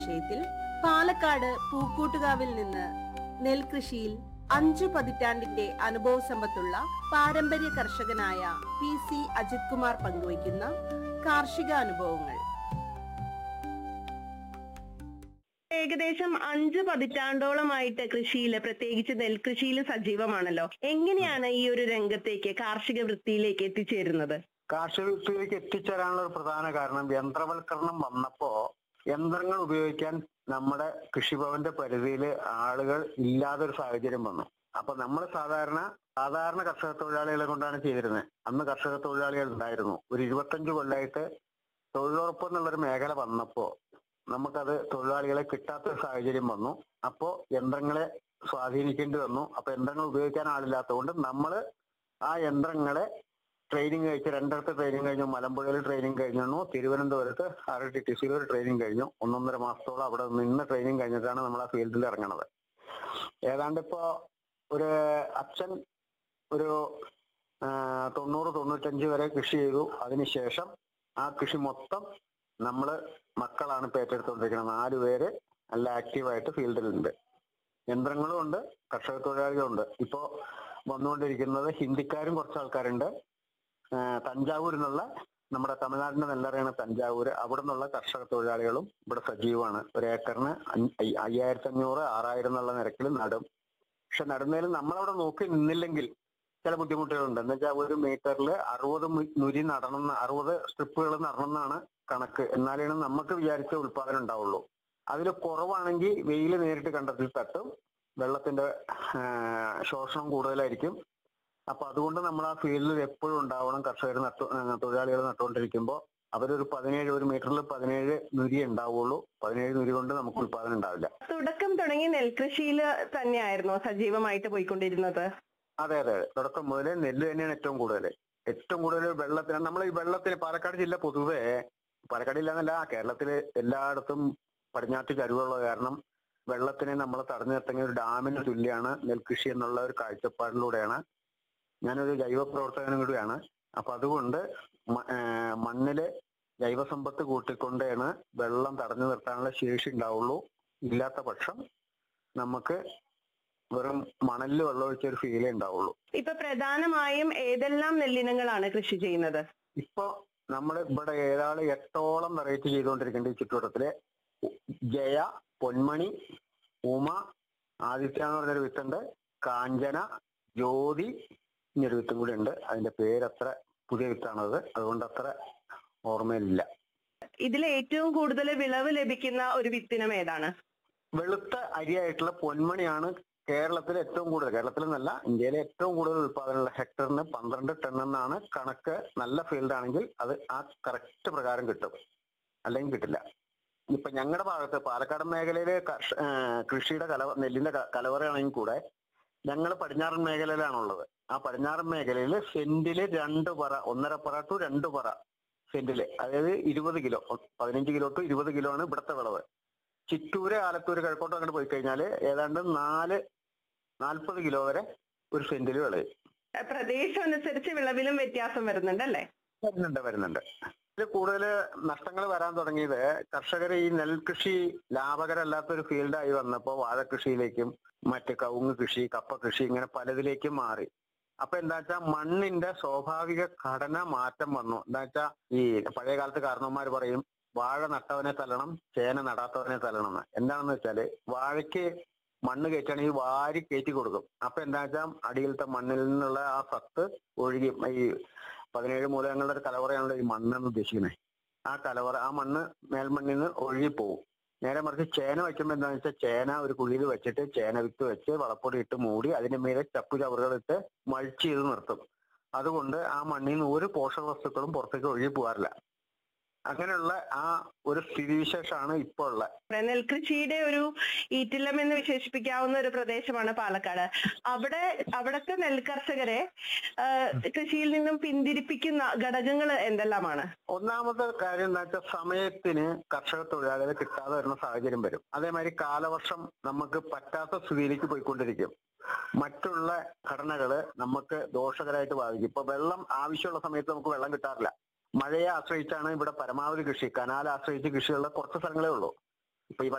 വിഷയത്തിൽ പാലക്കാട് പൂക്കൂട്ടുകാവിൽ നിന്ന് നെൽകൃഷിയിൽ അഞ്ചു പതിറ്റാണ്ടിന്റെ അനുഭവ സമ്പത്തുള്ള പാരമ്പര്യ കർഷകനായ പി സി അജിത് കുമാർ പങ്കുവയ്ക്കുന്ന കാർഷിക അനുഭവങ്ങൾ ഏകദേശം അഞ്ച് പതിറ്റാണ്ടോളമായിട്ട് കൃഷിയിൽ പ്രത്യേകിച്ച് നെൽകൃഷിയിൽ സജീവമാണല്ലോ എങ്ങനെയാണ് ഈ ഒരു രംഗത്തേക്ക് കാർഷിക വൃത്തിയിലേക്ക് എത്തിച്ചേരുന്നത് കാർഷിക വൃത്തിയിലേക്ക് എത്തിച്ചേരാനുള്ള ഒരു പ്രധാന കാരണം യന്ത്രവൽക്കരണം വന്നപ്പോ യന്ത്രങ്ങൾ ഉപയോഗിക്കാൻ നമ്മുടെ കൃഷിഭവന്റെ പരിധിയിൽ ആളുകൾ ഇല്ലാതെ ഒരു സാഹചര്യം വന്നു അപ്പൊ നമ്മൾ സാധാരണ സാധാരണ കർഷക തൊഴിലാളികളെ കൊണ്ടാണ് ചെയ്തിരുന്നത് അന്ന് കർഷക തൊഴിലാളികൾ ഉണ്ടായിരുന്നു ഒരു ഇരുപത്തഞ്ച് കൊല്ലമായിട്ട് തൊഴിലുറപ്പ് എന്നുള്ളൊരു മേഖല വന്നപ്പോ നമുക്കത് തൊഴിലാളികളെ കിട്ടാത്ത ഒരു സാഹചര്യം വന്നു അപ്പോ യന്ത്രങ്ങളെ സ്വാധീനിക്കേണ്ടി വന്നു അപ്പൊ യന്ത്രങ്ങൾ ഉപയോഗിക്കാൻ ആളില്ലാത്തതുകൊണ്ട് നമ്മൾ ആ യന്ത്രങ്ങളെ ട്രെയിനിങ് കഴിച്ച് രണ്ടിടത്ത് ട്രെയിനിങ് കഴിഞ്ഞു മലമ്പുഴയിൽ ട്രെയിനിങ് കഴിഞ്ഞു തിരുവനന്തപുരത്ത് ആർ ടി ടി സിയിൽ ഒരു ട്രെയിനിങ് കഴിഞ്ഞു ഒന്നൊന്നര മാസത്തോളം അവിടെ നിന്ന് ട്രെയിനിങ് കഴിഞ്ഞിട്ടാണ് നമ്മൾ ആ ഫീൽഡിൽ ഇറങ്ങണത് ഏതാണ്ട് ഇപ്പോ ഒരു അച്ഛൻ ഒരു ആ, തൊണ്ണൂറ് തൊണ്ണൂറ്റഞ്ച് വരെ കൃഷി ചെയ്തു അതിനുശേഷം ആ കൃഷി മൊത്തം നമ്മള് മക്കളാണ് ഇപ്പൊ ഏറ്റെടുത്തുകൊണ്ടിരിക്കുന്നത് നാല് പേര് നല്ല ആക്റ്റീവായിട്ട് ഫീൽഡിലുണ്ട് യന്ത്രങ്ങളും ഉണ്ട് കർഷക തൊഴിലാളികളും ഉണ്ട് ഇപ്പോ വന്നുകൊണ്ടിരിക്കുന്നത് ഹിന്ദിക്കാരും കുറച്ച് ആൾക്കാരുണ്ട് ആ, തഞ്ചാവൂരിൽ നിന്നുള്ള നമ്മുടെ തമിഴ്നാടിന്റെ നെല്ലറയാണ് തഞ്ചാവൂര് അവിടെ നിന്നുള്ള കർഷക തൊഴിലാളികളും ഇവിടെ സജീവമാണ് ഒരു ഏക്കറിന് അഞ്ഞ- അയ്യ- അയ്യായിരത്തി അഞ്ഞൂറ് ആറായിരം എന്നുള്ള നിരക്കിൽ നടും പക്ഷെ നടുന്നതിൽ നമ്മളവിടെ നോക്കി നിന്നില്ലെങ്കിൽ ചില ബുദ്ധിമുട്ടുകളുണ്ട് എന്ന് വെച്ചാൽ ഒരു മീറ്ററിൽ അറുപത് മു- നുരി നടണം അറുപത് സ്ട്രിപ്പുകൾ നടണമെന്നാണ് കണക്ക് എന്നാലാണ് നമുക്ക് വിചാരിച്ച ഉൽപാദനം ഉണ്ടാവുള്ളൂ അതിൽ കുറവാണെങ്കിൽ വെയിൽ നേരിട്ട് കണ്ടത്തിൽ തട്ടും വെള്ളത്തിന്റെ ആ, ശോഷണം കൂടുതലായിരിക്കും അപ്പൊ അതുകൊണ്ട് നമ്മൾ ആ ഫീൽഡിൽ എപ്പോഴും ഉണ്ടാവണം കർഷകർ നട്ടു തൊഴിലാളികൾ നട്ടുകൊണ്ടിരിക്കുമ്പോൾ അവരൊരു പതിനേഴ് ഒരു മീറ്ററിൽ പതിനേഴ് നുരി ഉണ്ടാവുള്ളൂ പതിനേഴ് നുരി കൊണ്ട് നമുക്ക് ഉൽപാദനം ഉണ്ടാവില്ല തുടക്കം തുടങ്ങി നെൽകൃഷിയിൽ തന്നെയായിരുന്നോ സജീവമായിട്ട് പോയിക്കൊണ്ടിരുന്നത് അതെ അതെ തുടക്കം മുതൽ നെല്ല് തന്നെയാണ് ഏറ്റവും കൂടുതൽ ഏറ്റവും കൂടുതൽ വെള്ളത്തിന് നമ്മൾ ഈ വെള്ളത്തിന് പാലക്കാട് ജില്ല പൊതുവെ പാലക്കാട് ജില്ല എന്നല്ല കേരളത്തില് എല്ലായിടത്തും പടിഞ്ഞാറ്റ് ചരിവുള്ള കാരണം വെള്ളത്തിനെ നമ്മൾ തടഞ്ഞു നിർത്തുന്ന ഒരു ഡാമിന് തുല്യമാണ് നെൽകൃഷി എന്നുള്ള ഒരു കാഴ്ചപ്പാടിലൂടെയാണ് ഞാനൊരു ജൈവ പ്രവർത്തകനും കൂടിയാണ് അപ്പൊ അതുകൊണ്ട് മ- ഏർ മണ്ണില് ജൈവസമ്പത്ത് കൂട്ടിക്കൊണ്ടാണ് വെള്ളം തടഞ്ഞു നിർത്താനുള്ള ശേഷി ഉണ്ടാവുള്ളൂ ഇല്ലാത്ത പക്ഷം നമുക്ക് വെറും മണലിൽ വെള്ളമൊഴിച്ച ഒരു ഫീലേ ഉണ്ടാവുള്ളൂ ഇപ്പൊ പ്രധാനമായും ഏതെല്ലാം നെല്ലിനങ്ങളാണ് കൃഷി ചെയ്യുന്നത് ഇപ്പൊ നമ്മൾ ഇവിടെ ഏതാള് എട്ടോളം വെറൈറ്റി ചെയ്തുകൊണ്ടിരിക്കുന്നുണ്ട് ഈ ചുറ്റുവട്ടത്തില് ഉ- ജയ പൊന്മണി ഉമ ആദിത്യ എന്ന് പറഞ്ഞൊരു വിത്തുണ്ട് കാഞ്ചന ജ്യോതി എന്നൊരു വിത്തും കൂടി ഉണ്ട് അതിന്റെ പേരത്ര പുതിയ വിത്താണത് അതുകൊണ്ട് അത്ര ഓർമ്മയിലില്ല ഇതിൽ ഏറ്റവും കൂടുതൽ വിളവ് ലഭിക്കുന്ന ഒരു വിത്തിനം ഏതാണ് വെളുത്ത അരിയായിട്ടുള്ള പൊന്മണിയാണ് കേരളത്തിലെ ഏറ്റവും കൂടുതൽ കേരളത്തിൽ നിന്നല്ല ഇന്ത്യയിലെ ഏറ്റവും കൂടുതൽ ഉത്പാദനമുള്ള ഹെക്ടറിന് പന്ത്രണ്ട് ടൺ എന്നാണ് കണക്ക് നല്ല ഫീൽഡ് ആണെങ്കിൽ അത് ആ കറക്റ്റ് പ്രകാരം കിട്ടും അല്ലെങ്കിൽ കിട്ടില്ല ഇപ്പൊ ഞങ്ങളുടെ ഭാഗത്ത് പാലക്കാട് മേഖലയിലെ കർഷ- ആ, കൃഷിയുടെ കലവ നെല്ലിന്റെ ക- കലവറയാണെങ്കിൽ കൂടെ ഞങ്ങൾ പടിഞ്ഞാറൻ മേഖലയിലാണുള്ളത് ആ പടിഞ്ഞാറൻ മേഖലയിൽ സെന്റില് രണ്ട് പറ ഒന്നര പറ ടു രണ്ട് പറ സെന്റില് അതായത് ഇരുപത് കിലോ പതിനഞ്ച് കിലോ ടു ഇരുപത് കിലോ ആണ് ഇവിടുത്തെ വിളവ് ചിറ്റൂര് ആലത്തൂര് കിഴക്കോട്ട് അങ്ങോട്ട് പോയി കഴിഞ്ഞാൽ ഏതാണ്ട് നാല് നാൽപ്പത് കിലോ വരെ ഒരു സെന്റിൽ വിളയും പ്രദേശം അനുസരിച്ച് വിളവിലും വ്യത്യാസം വരുന്നുണ്ട് അല്ലേ വരുന്നുണ്ട് വരുന്നുണ്ട് ഇതിൽ കൂടുതൽ നഷ്ടങ്ങൾ വരാൻ തുടങ്ങിയത് കർഷകർ ഈ നെൽകൃഷി ലാഭകരമല്ലാത്ത ഒരു ഫീൽഡായി വന്നപ്പോൾ വാഴകൃഷിയിലേക്കും മറ്റ് കവുങ്ങ് കൃഷി കപ്പ കൃഷി ഇങ്ങനെ പലതിലേക്കും മാറി അപ്പൊ എന്താ വെച്ചാൽ മണ്ണിന്റെ സ്വാഭാവിക ഘടന മാറ്റം വന്നു എന്താ വെച്ചാൽ ഈ പഴയ കാലത്ത് കാരണവന്മാർ പറയും വാഴ നട്ടവനെ തല്ലണം ചേന നടാത്തവനെ തല്ലണം എന്ന് എന്താണെന്ന് വെച്ചാല് വാഴയ്ക്ക് മണ്ണ് കയറ്റുകയാണെങ്കിൽ വാരി കയറ്റി കൊടുക്കും അപ്പൊ എന്താ വെച്ചാൽ അടിയിലത്തെ മണ്ണിൽ നിന്നുള്ള ആ സത്ത് ഒഴുകി ഈ പതിനേഴ് മൂലകങ്ങളുടെ ഒരു കലവറയാണല്ലോ ഈ മണ്ണെന്ന് ഉദ്ദേശിക്കുന്നത് ആ കലവറ ആ മണ്ണ് മേൽമണ്ണിൽ നിന്ന് ഒഴുകിപ്പോവും നേരെ മറിച്ച് ചേന വയ്ക്കുമ്പോൾ എന്താണെന്ന് വെച്ചാൽ ചേന ഒരു കുഴിയിൽ വെച്ചിട്ട് ചേന വിത്ത് വെച്ച് വളപ്പൊടി ഇട്ട് മൂടി അതിന്റെ മീതെ ചപ്പു ചവറുകളിട്ട് മഴിച്ച് ചെയ്ത് നിർത്തും അതുകൊണ്ട് ആ മണ്ണിൽ നിന്ന് ഒരു പോഷക വസ്തുക്കളും പുറത്തേക്ക് ഒഴുകി പോകാറില്ല അങ്ങനെയുള്ള ആ ഒരു സ്ഥിതിവിശേഷമാണ് ഇപ്പോൾ ഉള്ളത് നെൽകൃഷിയുടെ ഒരു ഈറ്റില്ലം എന്ന് വിശേഷിപ്പിക്കാവുന്ന ഒരു പ്രദേശമാണ് പാലക്കാട് അവിടെ അവിടുത്തെ നെൽകർഷകരെ ആ, കൃഷിയിൽ നിന്നും പിന്തിരിപ്പിക്കുന്ന ഘടകങ്ങൾ എന്തെല്ലാമാണ് ഒന്നാമത്തെ കാര്യം എന്താ വെച്ചാൽ സമയത്തിന് കർഷക തൊഴിലാളികളെ കിട്ടാതെ വരുന്ന സാഹചര്യം വരും അതേമാതിരി കാലവർഷം നമുക്ക് പറ്റാത്ത സ്ഥിതിയിലേക്ക് പോയിക്കൊണ്ടിരിക്കും മറ്റുള്ള ഘടനകള് നമുക്ക് ദോഷകരമായിട്ട് ബാധിക്കും ഇപ്പൊ വെള്ളം ആവശ്യമുള്ള സമയത്ത് നമുക്ക് വെള്ളം കിട്ടാറില്ല മഴയെ ആശ്രയിച്ചാണ് ഇവിടെ പരമാവധി കൃഷി കനാലെ ആശ്രയിച്ച് കൃഷിയുള്ള കുറച്ച് സ്ഥലങ്ങളേ ഉള്ളൂ ഇപ്പൊ ഈ